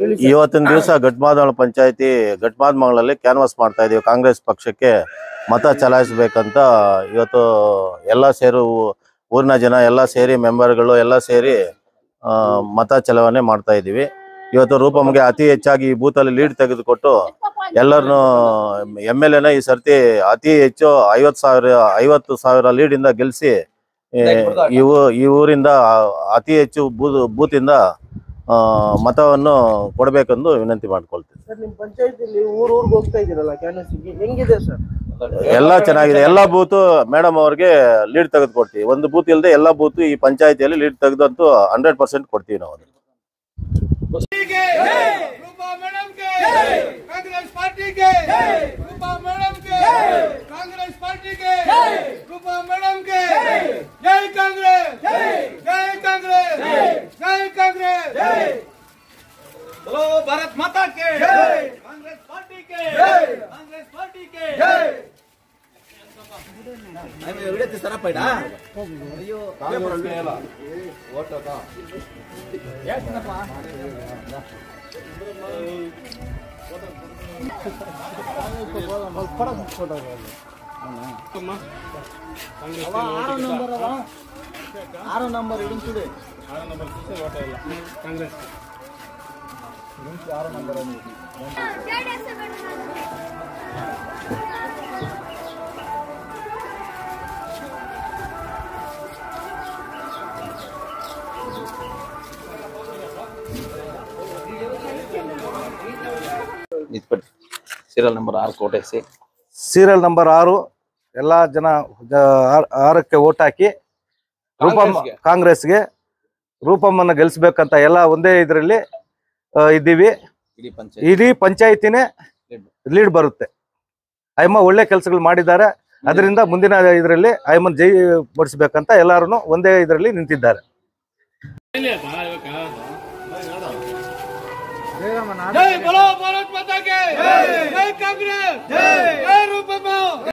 ಇವತ್ತಿನ ದಿವಸ ಘಟ್ಮಾದಳ ಪಂಚಾಯತಿ ಘಟ್ಮಾದ ಮಂಗಳಲ್ಲಿ ಕ್ಯಾನ್ವಾಸ್ ಮಾಡ್ತಾ ಇದೀವಿ ಕಾಂಗ್ರೆಸ್ ಪಕ್ಷಕ್ಕೆ ಮತ ಚಲಾಯಿಸಬೇಕಂತ ಇವತ್ತು ಎಲ್ಲ ಸೇರು ಊರಿನ ಜನ ಎಲ್ಲ ಸೇರಿ ಮೆಂಬರ್ಗಳು ಎಲ್ಲ ಸೇರಿ ಆ, ಮತ ಚಲಾವಣೆ ಮಾಡ್ತಾ ಇದೀವಿ ಇವತ್ತು ರೂಪಮ್ಗೆ ಅತಿ ಹೆಚ್ಚಾಗಿ ಈ ಬೂತಲ್ಲಿ ಲೀಡ್ ತೆಗೆದುಕೊಟ್ಟು ಎಲ್ಲರನ್ನು ಎಮ್ ಎಲ್ ಎನ ಈ ಸರ್ತಿ ಅತಿ ಹೆಚ್ಚು ಐವತ್ತು ಸಾವಿರ ಐವತ್ತು ಸಾವಿರ ಲೀಡಿಂದ ಗೆಲ್ಲಿಸಿ ಈ ಊ- ಈ ಊರಿಂದ ಅತಿ ಹೆಚ್ಚು ಬೂತ್ ಬೂತಿಂದ ಆ, ಮತವನ್ನು ಕೊಡಬೇಕೆಂದು ವಿನಂತಿ ಮಾಡ್ಕೊಳ್ತೀನಿ ಸರ್ ನಿಮ್ ಪಂಚಾಯತಿಲಿ ಊರ್ ಊರ್ಗ್ ಹೋಗ್ತಾ ಇದೀರಲ್ಲ ಕ್ಯಾನ್ವಸಿಂಗ್ ಹೆಂಗಿದೆ ಸರ್ ಎಲ್ಲ ಚೆನ್ನಾಗಿದೆ ಎಲ್ಲ ಬೂತು ಮೇಡಮ್ ಅವ್ರಿಗೆ ಲೀಡ್ ತೆಗೆದು ಕೊಡ್ತೀವಿ ಒಂದು ಬೂತ್ ಇಲ್ಲದೆ ಎಲ್ಲ ಬೂತ್ ಈ ಪಂಚಾಯತಿಯಲ್ಲಿ ಲೀಡ್ ತೆಗೆದಂತೂ ಹಂಡ್ರೆಡ್ ಪರ್ಸೆಂಟ್ ಕೊಡ್ತೀವಿ ನಾವು ಅದನ್ನ. ರೂಪಾ ಮೇಡಮ್ ಗೆ ಕಾಂಗ್ರೆಸ್ ಪಾರ್ಟಿ ಗೆ ರೂಪಾ ಮೇಡಮ್ ಗೆ ಕಾಂಗ್ರೆಸ್ ಪಾರ್ಟಿ ಗೆ ರೂಪಾ ಮೇಡಮ್ ಗೆ ಜೈ ಕಾಂಗ್ರೆಸ್ ಜೈ ಕಾಂಗ್ರೆಸ್ ಜೈ ಕಾಂಗ್ರೆಸ್ बोलो भारत माता के कांग्रेस पार्टी के कांग्रेस पार्टी के ಆರೋ ನಂಬರ್ ಇಡುತ್ತದೆ ನಿಂತ್ಬಿಡಿ ಸೀರಿಯಲ್ ನಂಬರ್ ಆರು ಕೋಟೆಸಿ ಸೀರಿಯಲ್ ನಂಬರ್ ಆರು ಎಲ್ಲಾ ಜನ ಜ- ಆರ್- ಆರಕ್ಕೆ ಓಟ್ ಹಾಕಿ ರೂಪಮ್ ಕಾಂಗ್ರೆಸ್ಗೆ. ಕಾಂಗ್ರೆಸ್ಗೆ ರೂಪಮ್ಮನ್ನ ಗೆಲ್ಸ್ಬೇಕಂತ ಎಲ್ಲ ಒಂದೇ ಇದರಲ್ಲಿ ಇದ್ದೀವಿ ಇಡೀ ಪಂಚಾಯತ್ ಇಡೀ ಪಂಚಾಯತಿನೇ ಲೀಡ್ ಬರುತ್ತೆ ಅಯ್ಯಮ್ಮ ಒಳ್ಳೆ ಕೆಲಸಗಳು ಮಾಡಿದ್ದಾರೆ ಅದರಿಂದ ಮುಂದಿನ ಇದರಲ್ಲಿ ಅಯ್ಯಮ್ಮನ್ ಜೈ ಬಡಿಸ್ಬೇಕಂತ ಎಲ್ಲಾರು ಒಂದೇ ಇದರಲ್ಲಿ ನಿಂತಿದ್ದಾರೆ जय बोलो भारत माता के जय कांग्रेस जय रूपा